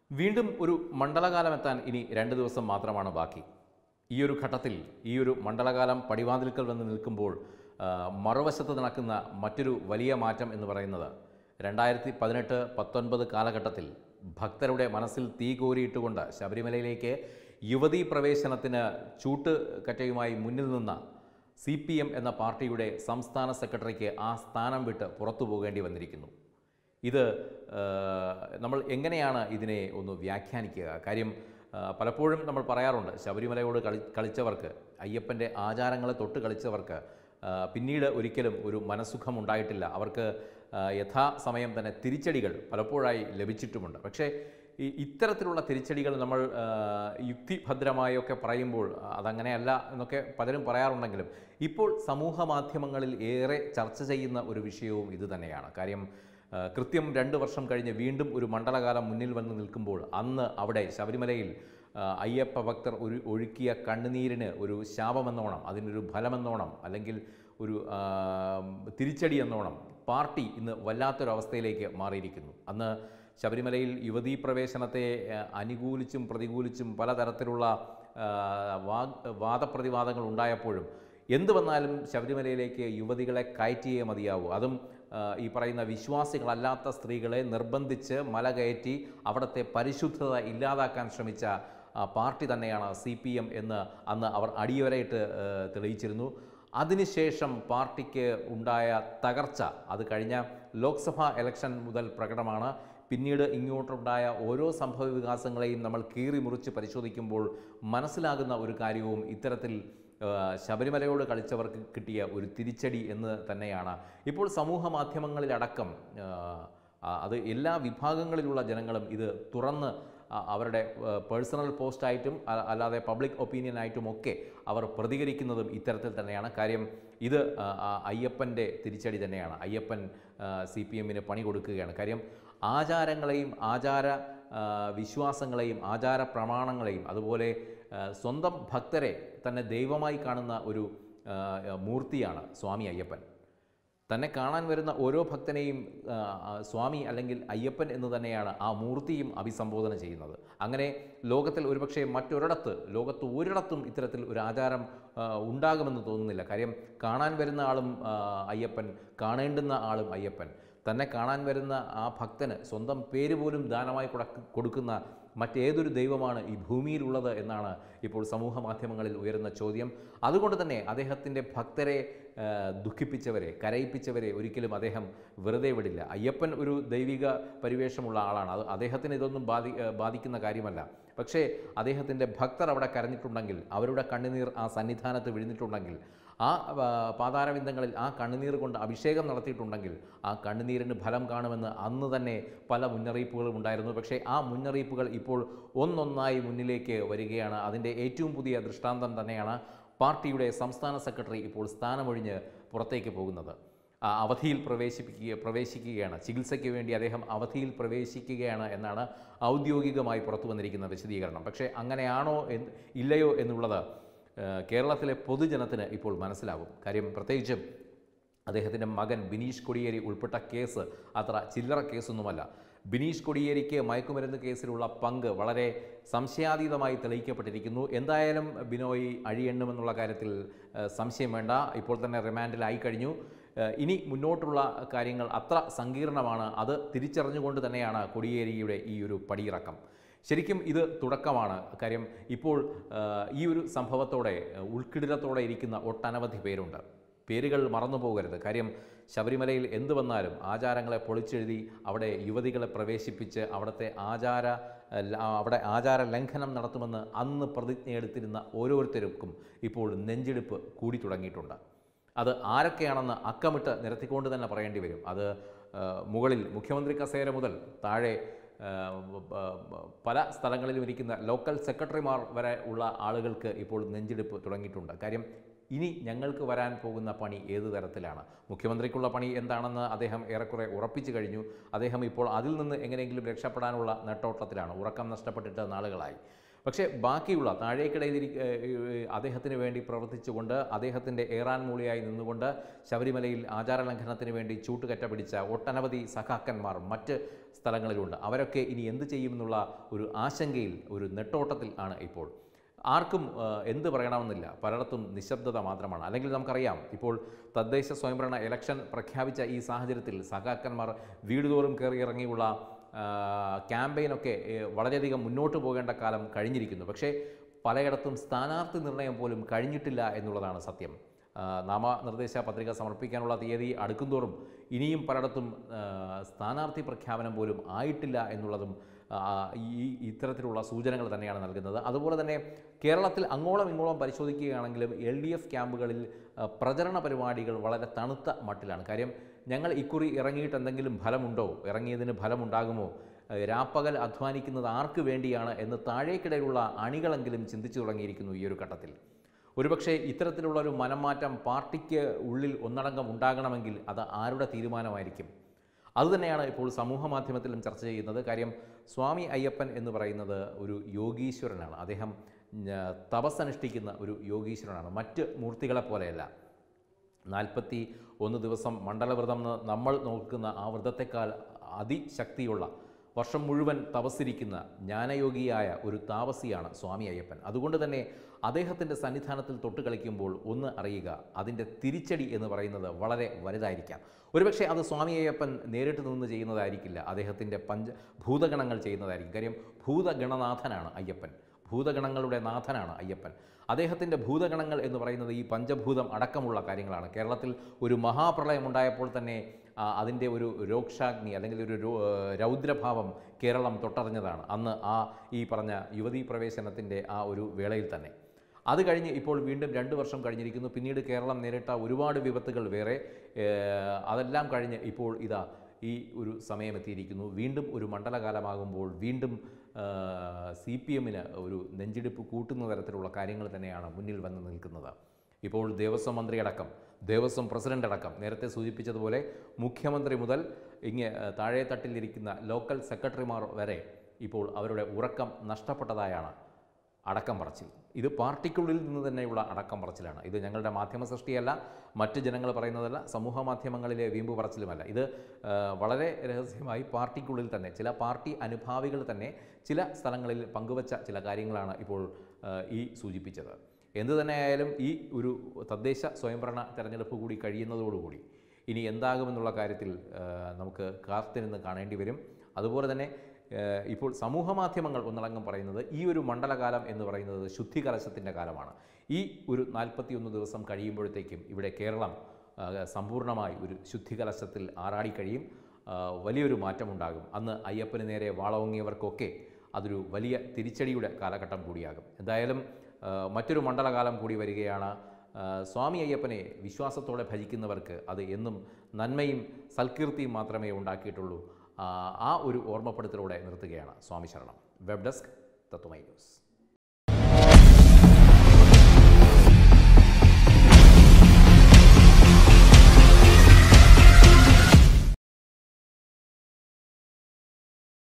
വീണ്ടും ഒരു മണ്ഡലകാലം എത്താൻ ഇനി രണ്ട് ദിവസം മാത്രമാണ് ബാക്കി ഈ ഒരു ഘട്ടത്തിൽ ഈ ഒരു മണ്ഡലകാലം പടിവാതിൽക്കൽ വന്ന് നിൽക്കുമ്പോൾ ആ, മറുവശത്ത് നടക്കുന്ന മറ്റൊരു വലിയ മാറ്റം എന്ന് പറയുന്നത് രണ്ടായിരത്തി പതിനെട്ട് പത്തൊൻപത് കാലഘട്ടത്തിൽ ഭക്തരുടെ മനസ്സിൽ തീ കോരിയിട്ടുകൊണ്ട് ശബരിമലയിലേക്ക് യുവതീ പ്രവേശനത്തിന് ചൂട്ടുകറ്റയുമായി മുന്നിൽ നിന്ന സി പി എം എന്ന പാർട്ടിയുടെ സംസ്ഥാന സെക്രട്ടറിക്ക് ആ സ്ഥാനം വിട്ട് പുറത്തു പോകേണ്ടി വന്നിരിക്കുന്നു ഇത് ആ, നമ്മൾ എങ്ങനെയാണ് ഇതിനെ ഒന്ന് വ്യാഖ്യാനിക്കുക കാര്യം ആ, പലപ്പോഴും നമ്മൾ പറയാറുണ്ട് ശബരിമലയോട് കളി കളിച്ചവർക്ക് അയ്യപ്പൻ്റെ ആചാരങ്ങളെ തൊട്ട് കളിച്ചവർക്ക് ആ, പിന്നീട് ഒരിക്കലും ഒരു മനസ്സുഖം ഉണ്ടായിട്ടില്ല അവർക്ക് ആ, യഥാസമയം തന്നെ തിരിച്ചടികൾ പലപ്പോഴായി ലഭിച്ചിട്ടുമുണ്ട് പക്ഷേ ഈ ഇത്തരത്തിലുള്ള തിരിച്ചടികൾ നമ്മൾ ആ, യുക്തിഭദ്രമായൊക്കെ പറയുമ്പോൾ അതങ്ങനെയല്ല എന്നൊക്കെ പലരും പറയാറുണ്ടെങ്കിലും ഇപ്പോൾ സമൂഹ മാധ്യമങ്ങളിൽ ഏറെ ചർച്ച ചെയ്യുന്ന ഒരു വിഷയവും ഇത് തന്നെയാണ് കാര്യം ആ, കൃത്യം രണ്ട് വർഷം കഴിഞ്ഞ് വീണ്ടും ഒരു മണ്ഡലകാലം മുന്നിൽ വന്ന് നിൽക്കുമ്പോൾ അന്ന് അവിടെ ശബരിമലയിൽ ആ, അയ്യപ്പ ഭക്തർ ഒരു ഒഴുക്കിയ കണ്ണുനീരിന് ഒരു ശാപമെന്നോണം അതിനൊരു ഫലമെന്നോണം അല്ലെങ്കിൽ ഒരു ആ, തിരിച്ചടി എന്നോണം പാർട്ടി ഇന്ന് വല്ലാത്തൊരവസ്ഥയിലേക്ക് മാറിയിരിക്കുന്നു അന്ന് ശബരിമലയിൽ യുവതീ പ്രവേശനത്തെ ആ, അനുകൂലിച്ചും പ്രതികൂലിച്ചും പലതരത്തിലുള്ള ആ, വാ- വാദപ്രതിവാദങ്ങൾ ഉണ്ടായപ്പോഴും എന്ത് വന്നാലും ശബരിമലയിലേക്ക് യുവതികളെ കയറ്റിയേ മതിയാവൂ അതും ആ, ഈ പറയുന്ന വിശ്വാസികളല്ലാത്ത സ്ത്രീകളെ നിർബന്ധിച്ച് മല കയറ്റി അവിടുത്തെ പരിശുദ്ധത ഇല്ലാതാക്കാൻ ശ്രമിച്ച ആ, പാർട്ടി തന്നെയാണ് സി പി എം എന്ന് അന്ന് അവർ അടിയവരായിട്ട് ആ, തെളിയിച്ചിരുന്നു അതിനുശേഷം പാർട്ടിക്ക് ഉണ്ടായ തകർച്ച അത് കഴിഞ്ഞ ലോക്സഭാ ഇലക്ഷൻ മുതൽ പ്രകടമാണ് പിന്നീട് ഇങ്ങോട്ടുണ്ടായ ഓരോ സംഭവ വികാസങ്ങളെയും നമ്മൾ കീറി മുറിച്ച് പരിശോധിക്കുമ്പോൾ മനസ്സിലാകുന്ന ഒരു കാര്യവും ഇത്തരത്തിൽ ആ, ശബരിമലയോട് കളിച്ചവർക്ക് കിട്ടിയ ഒരു തിരിച്ചടി എന്ന് തന്നെയാണ് ഇപ്പോൾ സമൂഹ മാധ്യമങ്ങളിലടക്കം ആ, ആ, അത് എല്ലാ വിഭാഗങ്ങളിലുള്ള ജനങ്ങളും ഇത് തുറന്ന് ആ, അവരുടെ പേഴ്സണൽ പോസ്റ്റായിട്ടും അ- അല്ലാതെ പബ്ലിക് ഒപ്പീനിയനായിട്ടും ഒക്കെ അവർ പ്രതികരിക്കുന്നതും ഇത്തരത്തിൽ തന്നെയാണ് കാര്യം ഇത് ആ, ആ, അയ്യപ്പൻ്റെ തിരിച്ചടി തന്നെയാണ് അയ്യപ്പൻ സി പി എമ്മിന് പണി കൊടുക്കുകയാണ് കാര്യം ആചാരങ്ങളെയും ആചാര ആ, വിശ്വാസങ്ങളെയും ആചാര പ്രമാണങ്ങളെയും അതുപോലെ ആ, സ്വന്തം ഭക്തരെ തന്നെ ദൈവമായി കാണുന്ന ഒരു ആ, മൂർത്തിയാണ് സ്വാമി അയ്യപ്പൻ തന്നെ കാണാൻ വരുന്ന ഓരോ ഭക്തനെയും ആ, ആ, സ്വാമി അല്ലെങ്കിൽ അയ്യപ്പൻ എന്ന് തന്നെയാണ് ആ മൂർത്തിയും അഭിസംബോധന ചെയ്യുന്നത് അങ്ങനെ ലോകത്തിൽ ഒരുപക്ഷെ മറ്റൊരിടത്ത് ലോകത്ത് ഒരിടത്തും ഇത്തരത്തിൽ ഒരു ആചാരം ആ, ഉണ്ടാകുമെന്ന് തോന്നുന്നില്ല കാര്യം കാണാൻ വരുന്ന ആളും ആ, അയ്യപ്പൻ കാണേണ്ടുന്ന ആളും അയ്യപ്പൻ തന്നെ കാണാൻ വരുന്ന ആ ഭക്തന് സ്വന്തം പേര് പോലും ദാനമായി കൊടുക്ക- കൊടുക്കുന്ന മറ്റേതൊരു ദൈവമാണ് ഈ ഭൂമിയിലുള്ളത് എന്നാണ് ഇപ്പോൾ സമൂഹ മാധ്യമങ്ങളിൽ ഉയരുന്ന ചോദ്യം അതുകൊണ്ട് തന്നെ അദ്ദേഹത്തിൻ്റെ ഭക്തരെ ആ, ദുഃഖിപ്പിച്ചവരെ കരയിപ്പിച്ചവരെ ഒരിക്കലും അദ്ദേഹം വെറുതെ വിടില്ല അയ്യപ്പൻ ഒരു ദൈവിക പരിവേഷമുള്ള ആളാണ് അത് അദ്ദേഹത്തിന് ഇതൊന്നും ബാധി ആ, ബാധിക്കുന്ന കാര്യമല്ല പക്ഷേ അദ്ദേഹത്തിൻ്റെ ഭക്തർ അവിടെ കരഞ്ഞിട്ടുണ്ടെങ്കിൽ അവരുടെ കണ്ണുനീർ ആ സന്നിധാനത്ത് വിഴുന്നിട്ടുണ്ടെങ്കിൽ ആ ആ, പാതാരവിന്ദങ്ങളിൽ ആ കണ്ണുനീർ കൊണ്ട് അഭിഷേകം നടത്തിയിട്ടുണ്ടെങ്കിൽ ആ കണ്ണുനീരിന് ഫലം കാണുമെന്ന് അന്ന് തന്നെ പല മുന്നറിയിപ്പുകളും ഉണ്ടായിരുന്നു പക്ഷേ ആ മുന്നറിയിപ്പുകൾ ഇപ്പോൾ ഒന്നൊന്നായി മുന്നിലേക്ക് വരികയാണ് അതിൻ്റെ ഏറ്റവും പുതിയ ദൃഷ്ടാന്തം തന്നെയാണ് പാർട്ടിയുടെ സംസ്ഥാന സെക്രട്ടറി ഇപ്പോൾ സ്ഥാനമൊഴിഞ്ഞ് പുറത്തേക്ക് പോകുന്നത് ആ അവധിയിൽ പ്രവേശിപ്പിക്കുക പ്രവേശിക്കുകയാണ് ചികിത്സയ്ക്ക് വേണ്ടി അദ്ദേഹം അവധിയിൽ പ്രവേശിക്കുകയാണ് എന്നാണ് ഔദ്യോഗികമായി പുറത്തു വന്നിരിക്കുന്ന വിശദീകരണം പക്ഷേ അങ്ങനെയാണോ എന്ന് ഇല്ലയോ എന്നുള്ളത് ഏഹ്, കേരളത്തിലെ പൊതുജനത്തിന് ഇപ്പോൾ മനസ്സിലാകും കാര്യം പ്രത്യേകിച്ചും അദ്ദേഹത്തിൻ്റെ മകൻ ബിനീഷ് കൊടിയേരി ഉൾപ്പെട്ട കേസ് അത്ര ചില്ലറ കേസൊന്നുമല്ല ബിനീഷ് കൊടിയേരിക്ക് മയക്കുമരുന്ന് കേസിലുള്ള പങ്ക് വളരെ സംശയാതീതമായി തെളിയിക്കപ്പെട്ടിരിക്കുന്നു എന്തായാലും ബിനോയ് അഴിയെണ്ണുമെന്നുള്ള കാര്യത്തിൽ ഏഹ്, സംശയം വേണ്ട ഇപ്പോൾ തന്നെ റിമാൻഡിലായി കഴിഞ്ഞു ഏഹ്, ഇനി മുന്നോട്ടുള്ള കാര്യങ്ങൾ അത്ര സങ്കീർണമാണ് അത് തിരിച്ചറിഞ്ഞുകൊണ്ട് തന്നെയാണ് കൊടിയേരിയുടെ ഈ ഒരു പടിയിറക്കം ശരിക്കും ഇത് തുടക്കമാണ് കാര്യം ഇപ്പോൾ ആ, ഈ ഒരു സംഭവത്തോടെ ആ, ഉൾക്കിടിലത്തോടെ ഇരിക്കുന്ന ഒട്ടനവധി പേരുണ്ട് പേരുകൾ മറന്നു പോകരുത് കാര്യം ശബരിമലയിൽ എന്ത് വന്നാലും ആചാരങ്ങളെ പൊളിച്ചെഴുതി അവിടെ യുവതികളെ പ്രവേശിപ്പിച്ച് അവിടുത്തെ ആചാര ആ, ല- ആ, അവിടെ ആചാര ലംഘനം നടത്തുമെന്ന് അന്ന് പ്രതിജ്ഞയെടുത്തിരുന്ന ഓരോരുത്തർക്കും ഇപ്പോൾ നെഞ്ചെടുപ്പ് കൂടി തുടങ്ങിയിട്ടുണ്ട് അത് ആരൊക്കെയാണെന്ന് അക്കമിട്ട് നിരത്തിക്കൊണ്ട് തന്നെ പറയേണ്ടി വരും അത് ആ, മുകളിൽ മുഖ്യമന്ത്രി കസേര മുതൽ താഴെ ആ, ബ- ബ- പല സ്ഥലങ്ങളിലും ഇരിക്കുന്ന ലോക്കൽ സെക്രട്ടറിമാർ വരെ ഉള്ള ആളുകൾക്ക് ഇപ്പോൾ നെഞ്ചെടുപ്പ് തുടങ്ങിയിട്ടുണ്ട് കാര്യം ഇനി ഞങ്ങൾക്ക് വരാൻ പോകുന്ന പണി ഏത് തരത്തിലാണ് മുഖ്യമന്ത്രിക്കുള്ള പണി എന്താണെന്ന് അദ്ദേഹം ഏറെക്കുറെ ഉറപ്പിച്ചു കഴിഞ്ഞു അദ്ദേഹം ഇപ്പോൾ അതിൽ നിന്ന് എങ്ങനെയെങ്കിലും രക്ഷപ്പെടാനുള്ള നെട്ടോട്ടത്തിലാണ് ഉറക്കം നഷ്ടപ്പെട്ടിട്ട് നാളുകളായി പക്ഷേ ബാക്കിയുള്ള താഴേക്കിടയിൽ അദ്ദേഹത്തിന് വേണ്ടി പ്രവർത്തിച്ചുകൊണ്ട് അദ്ദേഹത്തിൻ്റെ ഏറാൻ മൂളിയായി നിന്നുകൊണ്ട് ശബരിമലയിൽ ആചാരലംഘനത്തിന് വേണ്ടി ചൂട്ടുകറ്റ പിടിച്ച ഒട്ടനവധി സഖാക്കന്മാർ മറ്റ് സ്ഥലങ്ങളിലുണ്ട് അവരൊക്കെ ഇനി എന്ത് ചെയ്യുമെന്നുള്ള ഒരു ആശങ്കയിൽ ഒരു നെട്ടോട്ടത്തിൽ ആണ് ഇപ്പോൾ ആർക്കും ആ, എന്ത് പറയണമെന്നില്ല പലയിടത്തും നിശബ്ദത മാത്രമാണ് അല്ലെങ്കിൽ നമുക്കറിയാം ഇപ്പോൾ തദ്ദേശ സ്വയംഭരണ ഇലക്ഷൻ പ്രഖ്യാപിച്ച ഈ സാഹചര്യത്തിൽ സഖാക്കന്മാർ വീടുതോറും കയറി ഇറങ്ങിയുള്ള ആ, ക്യാമ്പയിനൊക്കെ ഏ, വളരെയധികം മുന്നോട്ട് പോകേണ്ട കാലം കഴിഞ്ഞിരിക്കുന്നു പക്ഷേ പലയിടത്തും സ്ഥാനാർത്ഥി നിർണയം പോലും കഴിഞ്ഞിട്ടില്ല എന്നുള്ളതാണ് സത്യം ആ, നാമനിർദ്ദേശ പത്രിക സമർപ്പിക്കാനുള്ള തീയതി അടുക്കുംതോറും ഇനിയും പലയിടത്തും ആ, സ്ഥാനാർത്ഥി പ്രഖ്യാപനം പോലും ആയിട്ടില്ല എന്നുള്ളതും ആ, ഈ ഇത്തരത്തിലുള്ള സൂചനകൾ തന്നെയാണ് നൽകുന്നത് അതുപോലെ തന്നെ കേരളത്തിൽ അങ്ങോളം ഇങ്ങോളം പരിശോധിക്കുകയാണെങ്കിലും എൽ ഡി എഫ് ക്യാമ്പുകളിൽ ആ, പ്രചരണ പരിപാടികൾ വളരെ തണുത്ത മട്ടിലാണ് കാര്യം ഞങ്ങൾ ഇക്കുറി ഇറങ്ങിയിട്ട് എന്തെങ്കിലും ഫലമുണ്ടോ ഇറങ്ങിയതിന് ഫലമുണ്ടാകുമോ ആ, രാപ്പകൽ അധ്വാനിക്കുന്നത് ആർക്ക് വേണ്ടിയാണ് എന്ന് താഴേക്കിടയിലുള്ള അണികളെങ്കിലും ചിന്തിച്ചു തുടങ്ങിയിരിക്കുന്നു ഈ ഒരു ഘട്ടത്തിൽ ഒരുപക്ഷെ ഇത്തരത്തിലുള്ള ഒരു മനംമാറ്റം പാർട്ടിക്ക് ഉള്ളിൽ ഒന്നടങ്കം ഉണ്ടാകണമെങ്കിൽ അത് ആരുടെ തീരുമാനമായിരിക്കും അതുതന്നെയാണ് ഇപ്പോൾ സമൂഹ മാധ്യമത്തിലും ചർച്ച ചെയ്യുന്നത് കാര്യം സ്വാമി അയ്യപ്പൻ എന്ന് പറയുന്നത് ഒരു യോഗീശ്വരനാണ് അദ്ദേഹം ഞ, തപസ്സനുഷ്ഠിക്കുന്ന ഒരു യോഗീശ്വരനാണ് മറ്റ് മൂർത്തികളെ പോലെയല്ല നാൽപ്പത്തി ഒന്ന് ദിവസം മണ്ഡലവ്രതം എന്ന് നമ്മൾ നോക്കുന്ന ആ വ്രതത്തെക്കാൾ അതിശക്തിയുള്ള വർഷം മുഴുവൻ തപസ്സിരിക്കുന്ന ജ്ഞാനയോഗിയായ ഒരു താപസിയാണ് സ്വാമി അയ്യപ്പൻ അതുകൊണ്ട് തന്നെ അദ്ദേഹത്തിൻ്റെ സന്നിധാനത്തിൽ തൊട്ട് കളിക്കുമ്പോൾ ഒന്ന് അറിയുക അതിൻ്റെ തിരിച്ചടി എന്ന് പറയുന്നത് വളരെ വലുതായിരിക്കാം ഒരുപക്ഷെ അത് സ്വാമി അയ്യപ്പൻ നേരിട്ട് നിന്ന് ചെയ്യുന്നതായിരിക്കില്ല അദ്ദേഹത്തിൻ്റെ പഞ്ച ഭൂതഗണങ്ങൾ ചെയ്യുന്നതായിരിക്കും കാര്യം ഭൂതഗണനാഥനാണ് അയ്യപ്പൻ ഭൂതഗണങ്ങളുടെ നാഥനാണ് അയ്യപ്പൻ അദ്ദേഹത്തിൻ്റെ ഭൂതഗണങ്ങൾ എന്ന് പറയുന്നത് ഈ പഞ്ചഭൂതം അടക്കമുള്ള കാര്യങ്ങളാണ് കേരളത്തിൽ ഒരു മഹാപ്രളയം ഉണ്ടായപ്പോൾ തന്നെ ആ, അതിൻ്റെ ഒരു രോക്ഷാഗ്നി അല്ലെങ്കിൽ ഒരു രോ- ഏഹ് രൗദ്രഭാവം കേരളം തൊട്ടറിഞ്ഞതാണ് അന്ന് ആ ഈ പറഞ്ഞ യുവതീ പ്രവേശനത്തിൻ്റെ ആ ഒരു വേളയിൽ തന്നെ അത് കഴിഞ്ഞ് ഇപ്പോൾ വീണ്ടും രണ്ട് വർഷം കഴിഞ്ഞിരിക്കുന്നു പിന്നീട് കേരളം നേരിട്ട ഒരുപാട് വിപത്തുകൾ വേറെ ഏഹ് അതെല്ലാം കഴിഞ്ഞ് ഇപ്പോൾ ഇതാ ഈ ഒരു സമയം എത്തിയിരിക്കുന്നു വീണ്ടും ഒരു മണ്ഡലകാലമാകുമ്പോൾ വീണ്ടും സി പി എമ്മിന് ഒരു നെഞ്ചിടിപ്പ് കൂട്ടുന്ന തരത്തിലുള്ള കാര്യങ്ങൾ തന്നെയാണ് മുന്നിൽ വന്ന് നിൽക്കുന്നത് ഇപ്പോൾ ദേവസ്വം മന്ത്രി അടക്കം ദേവസ്വം പ്രസിഡന്റ് അടക്കം നേരത്തെ സൂചിപ്പിച്ചതുപോലെ മുഖ്യമന്ത്രി മുതൽ ഇങ്ങ് താഴെ തട്ടിലിരിക്കുന്ന ലോക്കൽ സെക്രട്ടറിമാർ വരെ ഇപ്പോൾ അവരുടെ ഉറക്കം നഷ്ടപ്പെട്ടതായാണ് അടക്കം പറച്ചിൽ ഇത് പാർട്ടിക്കുള്ളിൽ നിന്ന് തന്നെയുള്ള അടക്കം പറച്ചിലാണ് ഇത് ഞങ്ങളുടെ മാധ്യമ സൃഷ്ടിയല്ല മറ്റ് ജനങ്ങൾ പറയുന്നതല്ല സമൂഹ മാധ്യമങ്ങളിലെ വീമ്പ് പറച്ചിലുമല്ല ഇത് ആ, വളരെ രഹസ്യമായി പാർട്ടിക്കുള്ളിൽ തന്നെ ചില പാർട്ടി അനുഭാവികൾ തന്നെ ചില സ്ഥലങ്ങളിൽ പങ്കുവച്ച ചില കാര്യങ്ങളാണ് ഇപ്പോൾ ആ, ഈ സൂചിപ്പിച്ചത് എന്തു തന്നെയായാലും ഈ ഒരു തദ്ദേശ സ്വയംഭരണ തെരഞ്ഞെടുപ്പ് കൂടി കഴിയുന്നതോടുകൂടി ഇനി എന്താകുമെന്നുള്ള കാര്യത്തിൽ ആ, നമുക്ക് കാത്തിരുന്ന് കാണേണ്ടി വരും അതുപോലെ തന്നെ ഏഹ് ഇപ്പോൾ സമൂഹ മാധ്യമങ്ങൾ ഒന്നടങ്കം പറയുന്നത് ഈ ഒരു മണ്ഡലകാലം എന്ന് പറയുന്നത് ശുദ്ധി കലശത്തിൻ്റെ കാലമാണ് ഈ ഒരു നാൽപ്പത്തിയൊന്ന് ദിവസം കഴിയുമ്പോഴത്തേക്കും ഇവിടെ കേരളം ആ, സമ്പൂർണ്ണമായി ഒരു ശുദ്ധി കലശത്തിൽ ആറാടിക്കഴിയും ആ, വലിയൊരു മാറ്റമുണ്ടാകും അന്ന് അയ്യപ്പന് നേരെ വാളവങ്ങിയവർക്കൊക്കെ അതൊരു വലിയ തിരിച്ചടിയുടെ കാലഘട്ടം കൂടിയാകും എന്തായാലും ആ, മറ്റൊരു മണ്ഡലകാലം കൂടി വരികയാണ് ആ, സ്വാമി അയ്യപ്പനെ വിശ്വാസത്തോടെ ഭജിക്കുന്നവർക്ക് അത് എന്നും നന്മയും സൽകീർത്തിയും മാത്രമേ ഉണ്ടാക്കിയിട്ടുള്ളൂ ആ, ആ ഒരു ഓർമ്മപ്പെടുത്തലോടെ നിർത്തുകയാണ് സ്വാമി ശരണം വെബ് ഡെസ്ക് തത്വമൈ ന്യൂസ്